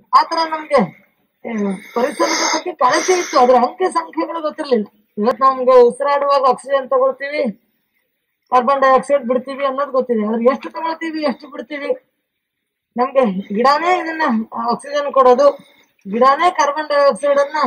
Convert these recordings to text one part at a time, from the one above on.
ಆತರ ನಮ್ಗೆ ಆ, ಪರಿಸರದ ಬಗ್ಗೆ ಕಾಳಜಿ ಇತ್ತು ಅದ್ರ ಅಂಕೆ ಸಂಖ್ಯೆಗಳು ಗೊತ್ತಿರ್ಲಿಲ್ಲ ಇವತ್ತು ನಮ್ಗೆ ಉಸಿರಾಡುವಾಗ ಆಕ್ಸಿಜನ್ ತಗೊಳ್ತೀವಿ ಕಾರ್ಬನ್ ಡೈಆಕ್ಸೈಡ್ ಬಿಡ್ತೀವಿ ಅನ್ನೋದು ಗೊತ್ತಿದೆ ಆದ್ರೆ ಎಷ್ಟು ತಗೊಳ್ತೀವಿ ಎಷ್ಟು ಬಿಡ್ತೀವಿ ನಮ್ಗೆ ಗಿಡನೇ ಇದನ್ನ ಆಕ್ಸಿಜನ್ ಕೊಡೋದು ಗಿಡನೇ ಕಾರ್ಬನ್ ಡೈಆಕ್ಸೈಡ್ ಅನ್ನ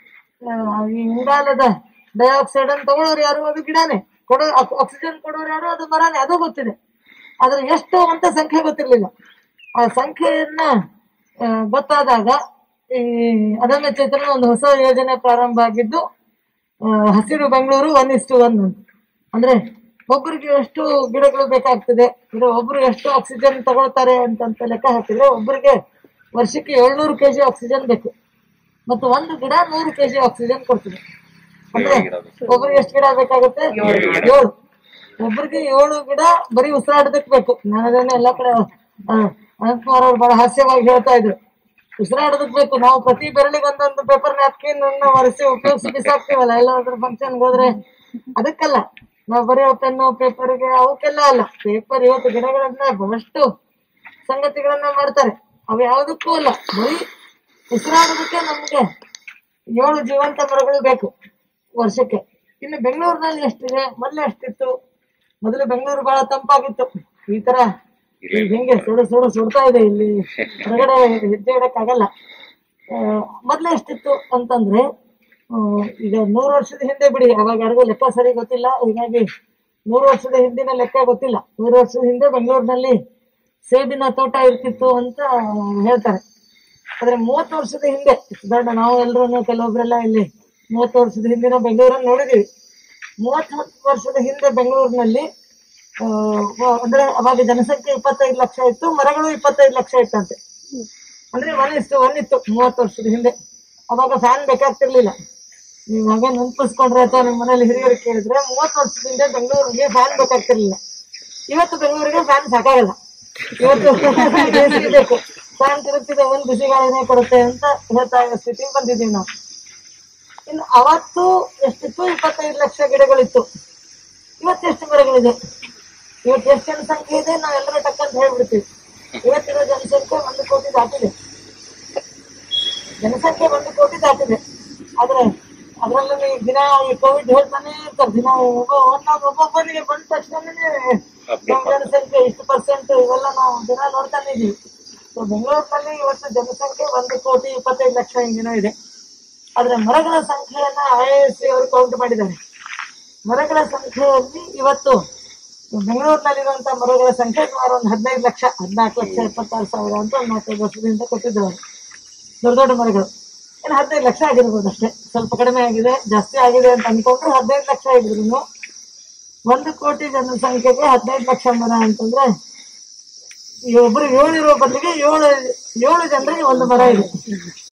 ಆ, ಈ ಇಂಗಾಲದ ಡೈಆಕ್ಸೈಡ್ ಅನ್ನು ತಗೊಳ್ಳೋರು ಯಾರು ಅದು ಗಿಡನೇ ಕೊಡೋ ಆಕ್ಸಿಜನ್ ಕೊಡೋರು ಯಾರು ಅದು ಮರನೇ ಅದು ಗೊತ್ತಿದೆ ಆದ್ರೆ ಎಷ್ಟು ಅಂತ ಸಂಖ್ಯೆ ಗೊತ್ತಿರ್ಲಿಲ್ಲ ಆ ಸಂಖ್ಯೆಯನ್ನ ಆ, ಗೊತ್ತಾದಾಗ ಈ ಅದಮ್ಯ ಚೇತನ ಒಂದು ಹೊಸ ಯೋಜನೆ ಪ್ರಾರಂಭ ಆಗಿದ್ದು ಆ, ಹಸಿರು ಬೆಂಗಳೂರು ಒನ್ ಇಸ್ಟು ಒನ್ ಅಂತ ಅಂದ್ರೆ ಒಬ್ಬರಿಗೆ ಎಷ್ಟು ಗಿಡಗಳು ಬೇಕಾಗ್ತದೆ ಅಂದ್ರೆ ಒಬ್ರು ಎಷ್ಟು ಆಕ್ಸಿಜನ್ ತಗೊಳ್ತಾರೆ ಅಂತಂತ ಲೆಕ್ಕ ಹಾಕಿದ್ರೆ ಒಬ್ಬರಿಗೆ ವರ್ಷಕ್ಕೆ ಏಳ್ನೂರು ಕೆಜಿ ಆಕ್ಸಿಜನ್ ಬೇಕು ಮತ್ತು ಒಂದು ಗಿಡ ನೂರು ಕೆಜಿ ಆಕ್ಸಿಜನ್ ಕೊಡ್ತದೆ ಅಂದ್ರೆ ಒಬ್ರಿಗೆ ಎಷ್ಟು ಗಿಡ ಬೇಕಾಗುತ್ತೆ ಏಳು ಒಬ್ರಿಗೆ ಏಳು ಗಿಡ ಬರೀ ಉಸಿರಾಡೋದಕ್ಕೆ ಬೇಕು ನಾನು ಅದನ್ನ ಎಲ್ಲಾ ಕಡೆ ಆ, ಅನಂತಕುಮಾರ್ ಅವ್ರು ಬಹಳ ಹಾಸ್ಯವಾಗಿ ಹೇಳ್ತಾ ಇದ್ರು ಉಸಿರಾಡೋದಕ್ಕೆ ಬೇಕು ನಾವು ಪ್ರತಿ ಬೆರಳಿಗೆ ಒಂದೊಂದು ಪೇಪರ್ ನ್ಯಾಪ್ಕಿನ್ ಒರೆಸಿ ಉಪಯೋಗಿಸಿ ಬಿಸಾಕ್ತೀವಲ್ಲ ಎಲ್ಲಾದ್ರೂ ಫಂಕ್ಷನ್ ಹೋದ್ರೆ ಅದಕ್ಕಲ್ಲ ನಾವು ಬರೆಯೋ ಪೆನ್ನು ಪೇಪರ್ಗೆ ಅವಕ್ಕೆಲ್ಲ ಅಲ್ಲ ಪೇಪರ್ ಇವತ್ತು ಗಿಡಗಳನ್ನ ಬಹಳಷ್ಟು ಸಂಗತಿಗಳನ್ನ ಮಾಡ್ತಾರೆ ಅವು ಯಾವುದಕ್ಕೂ ಅಲ್ಲ ಬರೀ ಉಸಿರಾಡೋದಕ್ಕೆ ನಮ್ಗೆ ಏಳು ಜೀವಂತ ಮರಗಳು ಬೇಕು ವರ್ಷಕ್ಕೆ ಇನ್ನು ಬೆಂಗಳೂರಿನಲ್ಲಿ ಎಷ್ಟಿದೆ ಮೊದಲು ಎಷ್ಟಿತ್ತು ಮೊದಲು ಬೆಂಗಳೂರು ಬಹಳ ತಂಪಾಗಿತ್ತು ಈ ತರ ಈಗ ಹೆಂಗೆ ಸುಡು ಸುಡು ಸುಡ್ತಾ ಇದೆ ಇಲ್ಲಿ ಹೊರಗಡೆ ಹೆಜ್ಜೆ ಇಡಕ್ಕಾಗಲ್ಲ ಆ, ಮೊದ್ಲು ಎಷ್ಟಿತ್ತು ಅಂತಂದ್ರೆ ಆ, ಈಗ ನೂರು ವರ್ಷದ ಹಿಂದೆ ಬಿಡಿ ಅವಾಗ ಯಾರಿಗೂ ಲೆಕ್ಕ ಸರಿ ಗೊತ್ತಿಲ್ಲ ಹೀಗಾಗಿ ನೂರು ವರ್ಷದ ಹಿಂದಿನ ಲೆಕ್ಕ ಗೊತ್ತಿಲ್ಲ ನೂರು ವರ್ಷದ ಹಿಂದೆ ಬೆಂಗಳೂರಿನಲ್ಲಿ ಸೇಬಿನ ತೋಟ ಇರ್ತಿತ್ತು ಅಂತ ಹೇಳ್ತಾರೆ ಆದ್ರೆ ಮೂವತ್ತು ವರ್ಷದ ಹಿಂದೆ ದೊಡ್ಡ ನಾವು ಎಲ್ಲರೂ ಕೆಲವೊಬ್ರೆಲ್ಲ ಇಲ್ಲಿ ಮೂವತ್ತು ವರ್ಷದ ಹಿಂದಿನ ಬೆಂಗಳೂರನ್ನು ನೋಡಿದೀವಿ ಮೂವತ್ತು ವರ್ಷದ ಹಿಂದೆ ಬೆಂಗಳೂರಿನಲ್ಲಿ ಆ, ವ- ಅಂದ್ರೆ ಅವಾಗ ಜನಸಂಖ್ಯೆ ಇಪ್ಪತ್ತೈದು ಲಕ್ಷ ಇತ್ತು ಮರಗಳು ಇಪ್ಪತ್ತೈದು ಲಕ್ಷ ಇತ್ತಂತೆ ಅಂದ್ರೆ ಒನ್ ಇಷ್ಟು ಒನ್ ಇತ್ತು ಮೂವತ್ತು ವರ್ಷದ ಹಿಂದೆ ಅವಾಗ ಫ್ಯಾನ್ ಬೇಕಾಗ್ತಿರ್ಲಿಲ್ಲ ನೀವು ಹಾಗೆ ನೆನಪಿಸ್ಕೊಂಡ್ರೆ ಅಥವಾ ನಿಮ್ಮ ಮನೇಲಿ ಹಿರಿಯರು ಕೇಳಿದ್ರೆ ಮೂವತ್ತು ವರ್ಷದ ಹಿಂದೆ ಬೆಂಗಳೂರಿಗೆ ಫ್ಯಾನ್ ಬೇಕಾಗ್ತಿರ್ಲಿಲ್ಲ ಇವತ್ತು ಬೆಂಗಳೂರಿಗೆ ಫ್ಯಾನ್ ಸಾಕಾಗಲ್ಲ ಇವತ್ತು AC ಬೇಕು ಫ್ಯಾನ್ ತಿರುಗ್ತಿದೆ ಒಂದು ಬಿಸಿ ಗಾಳಿನೇ ಕೊಡುತ್ತೆ ಅಂತ ಹೇಳ್ತಾ ಇರೋ ಸ್ಥಿತಿ ಬಂದಿದ್ದೀವಿ ನಾವು ಇನ್ನು ಅವತ್ತು ಎಷ್ಟಿತ್ತು ಇಪ್ಪತ್ತೈದು ಲಕ್ಷ ಗಿಡಗಳಿತ್ತು ಇವತ್ತೆಷ್ಟು ಮರಗಳಿದೆ ಇವತ್ತು ಎಷ್ಟು ಜನಸಂಖ್ಯೆ ಇದೆ ನಾವೆಲ್ಲರೂ ಟಕ್ಕಂತ ಹೇಳ್ಬಿಡ್ತೀವಿ ಇವತ್ತಿರೋ ಜನಸಂಖ್ಯೆ ಒಂದು ಕೋಟಿ ದಾಟಿದೆ ಜನಸಂಖ್ಯೆ ಒಂದು ಕೋಟಿ ದಾಟಿದೆ ಆದ್ರೆ ಅದ್ರಲ್ಲೂ ಈ ದಿನ ಈ ಕೋವಿಡ್ ಹೇಳ್ತಾನೆ ಇರ್ತಾರೆ ದಿನ ಒಬ್ಬ ಒಂದೊಂದು ಒಬ್ಬೊಬ್ಬರಿಗೆ ಬಂದ ತಕ್ಷಣನೇ ನಮ್ಮ ಜನಸಂಖ್ಯೆ ಇಷ್ಟು ಪರ್ಸೆಂಟ್ ಇವೆಲ್ಲ ನಾವು ದಿನ ನೋಡ್ತಾನೆ ಇದೀವಿ ಸೊ ಬೆಂಗಳೂರಿನಲ್ಲಿ ಇವತ್ತು ಜನಸಂಖ್ಯೆ ಒಂದು ಕೋಟಿ ಇಪ್ಪತ್ತೈದು ಲಕ್ಷ ಹಿಂಗೇನೋ ಇದೆ ಆದ್ರೆ ಮರಗಳ ಸಂಖ್ಯೆಯನ್ನ ಐ ಎಸ್ ಸಿ ಅವರು ಕೌಂಟ್ ಮಾಡಿದ್ದಾರೆ ಮರಗಳ ಸಂಖ್ಯೆಯಲ್ಲಿ ಇವತ್ತು ಬೆಂಗಳೂರಿನಲ್ಲಿರುವಂತಹ ಮರಗಳ ಸಂಖ್ಯೆ ಸುಮಾರು ಒಂದು ಹದಿನೈದು ಲಕ್ಷ ಹದಿನಾಲ್ಕು ಲಕ್ಷ ಎಪ್ಪತ್ತಾರು ಸಾವಿರ ಅಂತ ಒಂದು ನಾಲ್ಕೈದು ವರ್ಷದಿಂದ ಕೊಟ್ಟಿದ್ರು ಅವರು ದೊಡ್ಡ ದೊಡ್ಡ ಮರಗಳು ಇನ್ನು ಹದಿನೈದು ಲಕ್ಷ ಆಗಿರ್ಬೋದು ಅಷ್ಟೇ ಸ್ವಲ್ಪ ಕಡಿಮೆ ಆಗಿದೆ ಜಾಸ್ತಿ ಆಗಿದೆ ಅಂತ ಅನ್ಕೊಂಡ್ರೆ ಹದಿನೈದು ಲಕ್ಷ ಆಗಿದ್ರು ಒಂದು ಕೋಟಿ ಜನಸಂಖ್ಯೆಗೆ ಹದಿನೈದು ಲಕ್ಷ ಮರ ಅಂತಂದ್ರೆ ಈ ಒಬ್ರು ಏಳು ಇರೋ ಬದಲಿಗೆ ಏಳು ಏಳು ಜನರಿಗೆ ಒಂದು ಮರ ಇದೆ